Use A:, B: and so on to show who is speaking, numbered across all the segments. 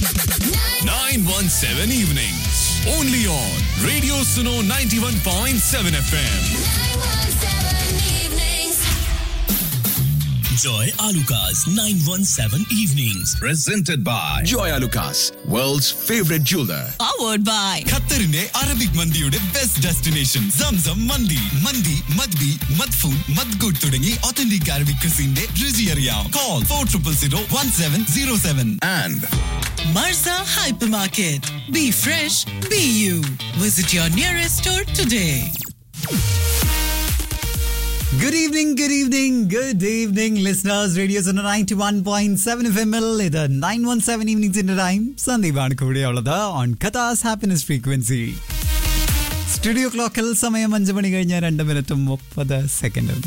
A: 917 evenings. Only on Radio Suno 91.7 FM.
B: Joy Alukas 917 Evenings.
A: Presented by Joy Lucas, world's favorite jeweler.
C: powered by
A: ഖത്തറിന്റെ Arabic മന്തിയുടെ best destination Zamzam മന്തി മന്തി മദ്ബി മദ്ഫൂൺ മദ്ഗുഡ് തുടങ്ങി ഒത്തന്റിക് അറബിക് ക്രിസിന്റെ രുചി അറിയാം call four triple zero one seven zero seven
D: And
C: Marza Hypermarket. Be fresh, be you. Visit your nearest store today.
E: Good evening, good evening, good evening, listeners. Radio Zone 91.7 FM ൽ ഇത് 917 ഈവനിങ്സിന്റെ time സന്ദീപാണ് കൂടെയുള്ളത് on കഥാസ് happiness frequency studio ക്ലോക്കിൽ സമയം അഞ്ച് മണി കഴിഞ്ഞ രണ്ട് മിനിറ്റും മുപ്പത് സെക്കൻഡും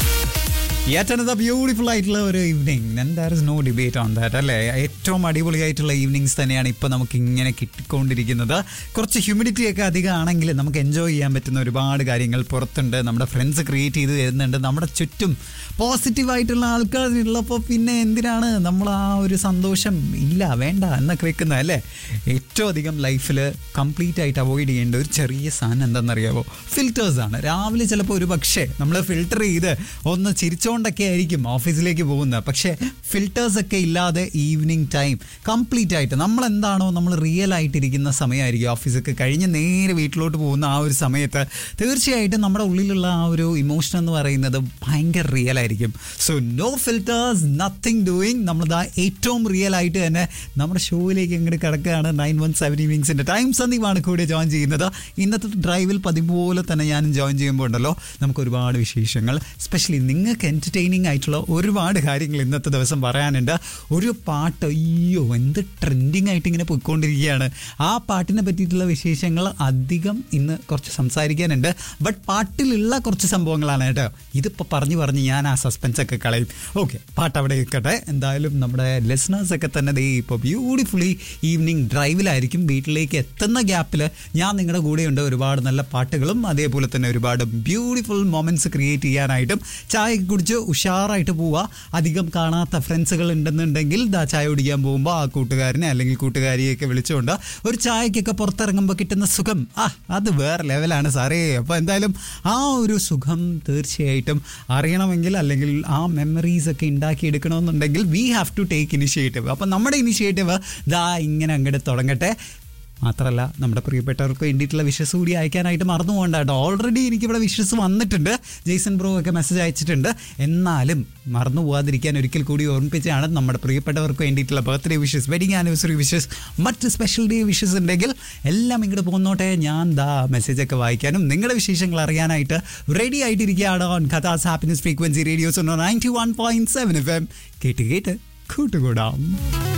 E: Yet another beautiful ആയിട്ടുള്ള ഒരു evening and there is no debate on that അല്ലേ ഏറ്റവും അടിപൊളിയായിട്ടുള്ള ഈവനിങ്സ് തന്നെയാണ് ഇപ്പോൾ നമുക്ക് ഇങ്ങനെ കിട്ടിക്കൊണ്ടിരിക്കുന്നത് കുറച്ച് ഹ്യൂമിഡിറ്റി ഒക്കെ അധികം ആണെങ്കിൽ നമുക്ക് എൻജോയ് ചെയ്യാൻ പറ്റുന്ന ഒരുപാട് കാര്യങ്ങൾ പുറത്തുണ്ട് നമ്മുടെ ഫ്രണ്ട്സ് ക്രിയേറ്റ് ചെയ്ത് തരുന്നുണ്ട് നമ്മുടെ ചുറ്റും പോസിറ്റീവായിട്ടുള്ള ആൾക്കാരുള്ളപ്പോൾ പിന്നെ എന്തിനാണ് നമ്മൾ ആ ഒരു സന്തോഷം ഇല്ല വേണ്ട എന്നൊക്കെ വെക്കുന്നത് അല്ലേ ഏറ്റവും അധികം ലൈഫിൽ കംപ്ലീറ്റ് ആയിട്ട് അവോയ്ഡ് ചെയ്യേണ്ട ഒരു ചെറിയ സാധനം എന്താണെന്നറിയാമോ ഫിൽറ്റേഴ്സ് ആണ് രാവിലെ ചിലപ്പോൾ ഒരു പക്ഷേ നമ്മൾ ഫിൽട്ടർ ചെയ്ത് ഒന്ന് ചിരിച്ചുകൊണ്ടൊക്കെ ആയിരിക്കും ഓഫീസിലേക്ക് പോകുന്നത് പക്ഷേ ഫിൽറ്റേഴ്സ് ഒക്കെ ഇല്ലാതെ ഈവനിങ് ടൈം കംപ്ലീറ്റ് ആയിട്ട് നമ്മൾ എന്താണോ നമ്മൾ റിയൽ ആയിട്ടിരിക്കുന്ന സമയമായിരിക്കും ഓഫീസൊക്കെ കഴിഞ്ഞ് നേരെ വീട്ടിലോട്ട് പോകുന്ന ആ ഒരു സമയത്ത് തീർച്ചയായിട്ടും നമ്മുടെ ഉള്ളിലുള്ള ആ ഒരു ഇമോഷൻ എന്ന് പറയുന്നത് ഭയങ്കര റിയൽ ആയിരിക്കും so no filters nothing doing നമ്മളിതാ ഏറ്റവും റിയൽ ആയിട്ട് തന്നെ നമ്മുടെ ഷോയിലേക്ക് ഇങ്ങോട്ട് കിടക്കുകയാണ് നയൻ വൺ സെവൻ ഈവനിങ്സിൻ്റെ ടൈം സന്ദീപാണ് കൂടെ ജോയിൻ ചെയ്യുന്നത് ഇന്നത്തെ ഡ്രൈവിൽ പതിപോലെ തന്നെ ഞാനും ജോയിൻ ചെയ്യുമ്പോൾ ഉണ്ടല്ലോ നമുക്ക് ഒരുപാട് വിശേഷങ്ങൾ സ്പെഷ്യലി നിങ്ങൾക്ക് എൻ്റർടൈനിങ് ആയിട്ടുള്ള ഒരുപാട് കാര്യങ്ങൾ ഇന്നത്തെ ദിവസം പറയാനുണ്ട് ഒരു പാട്ട് അയ്യോ എന്ത് ട്രെൻഡിങ് ആയിട്ട് ഇങ്ങനെ പോയിക്കൊണ്ടിരിക്കുകയാണ് ആ പാട്ടിനെ പറ്റിയിട്ടുള്ള വിശേഷങ്ങൾ അധികം ഇന്ന് കുറച്ച് സംസാരിക്കാനുണ്ട് ബട്ട് പാട്ടിലുള്ള കുറച്ച് സംഭവങ്ങളാണ് കേട്ടോ ഇതിപ്പോൾ പറഞ്ഞു പറഞ്ഞ് ഞാൻ ആ സസ്പെൻസ് ഒക്കെ കളയും ഓക്കെ പാട്ട് അവിടെ ഇരിക്കട്ടെ എന്തായാലും നമ്മുടെ ലിസണേഴ്സ് ഒക്കെ തന്നെ ദേ ഇപ്പോൾ ബ്യൂട്ടിഫുള്ളി ഈവനിങ് ഡ്രൈവിലായിരിക്കും വീട്ടിലേക്ക് എത്തുന്ന ഗ്യാപ്പിൽ ഞാൻ നിങ്ങളുടെ കൂടെയുണ്ട് ഒരുപാട് നല്ല പാട്ടുകളും അതേപോലെ തന്നെ ഒരുപാട് ബ്യൂട്ടിഫുൾ മൊമെൻറ്റ്സ് ക്രിയേറ്റ് ചെയ്യാനായിട്ടും ചായ കുടിച്ച് ഉഷാറായിട്ട് പോവുക അധികം കാണാത്ത ഫ്രണ്ട്സുകൾ ഉണ്ടെന്നുണ്ടെങ്കിൽ ദാ ചായ കുടിക്കാൻ പോകുമ്പോൾ ആ കൂട്ടുകാരനെ അല്ലെങ്കിൽ കൂട്ടുകാരിയൊക്കെ വിളിച്ചുകൊണ്ട് ഒരു ചായക്കൊക്കെ പുറത്തിറങ്ങുമ്പോൾ കിട്ടുന്ന സുഖം ആ അത് വേറെ ലെവലാണ് സാറേ അപ്പോൾ എന്തായാലും ആ ഒരു സുഖം തീർച്ചയായിട്ടും അറിയണമെങ്കിൽ അല്ലെങ്കിൽ ആ മെമ്മറീസ് ഒക്കെ ഉണ്ടാക്കിയെടുക്കണമെന്നുണ്ടെങ്കിൽ we have to take initiative അപ്പം നമ്മുടെ ഇനിഷ്യേറ്റീവ് ദാ ഇങ്ങനെ അങ്ങോട്ട് തുടങ്ങട്ടെ മാത്രമല്ല നമ്മുടെ പ്രിയപ്പെട്ടവർക്ക് വേണ്ടിയിട്ടുള്ള വിഷസ് കൂടി അയക്കാനായിട്ട് മറന്നു പോകണ്ട കേട്ടോ ഓൾറെഡി എനിക്കിവിടെ വിഷസ് വന്നിട്ടുണ്ട് ജെയ്സൺ ബ്രോ ഒക്കെ മെസ്സേജ് അയച്ചിട്ടുണ്ട് എന്നാലും മറന്നു പോകാതിരിക്കാൻ ഒരിക്കൽ കൂടി ഓർമ്മിപ്പിച്ചാണ് നമ്മുടെ പ്രിയപ്പെട്ടവർക്ക് വേണ്ടിയിട്ടുള്ള birthday wishes wedding anniversary wishes മറ്റ് സ്പെഷ്യൽ ഡേ വിഷസ് ഉണ്ടെങ്കിൽ എല്ലാം ഇങ്ങോട്ട് പോന്നോട്ടെ ഞാൻ ദാ മെസ്സേജൊക്കെ വായിക്കാനും നിങ്ങളുടെ വിശേഷങ്ങൾ അറിയാനായിട്ട് റെഡി ആയിട്ടിരിക്കുകയാണ് ഓൺ കഥാസ് happiness frequency radios ninety one point seven F M കേട്ട് കേട്ട് കൂട്ടുകൂടാം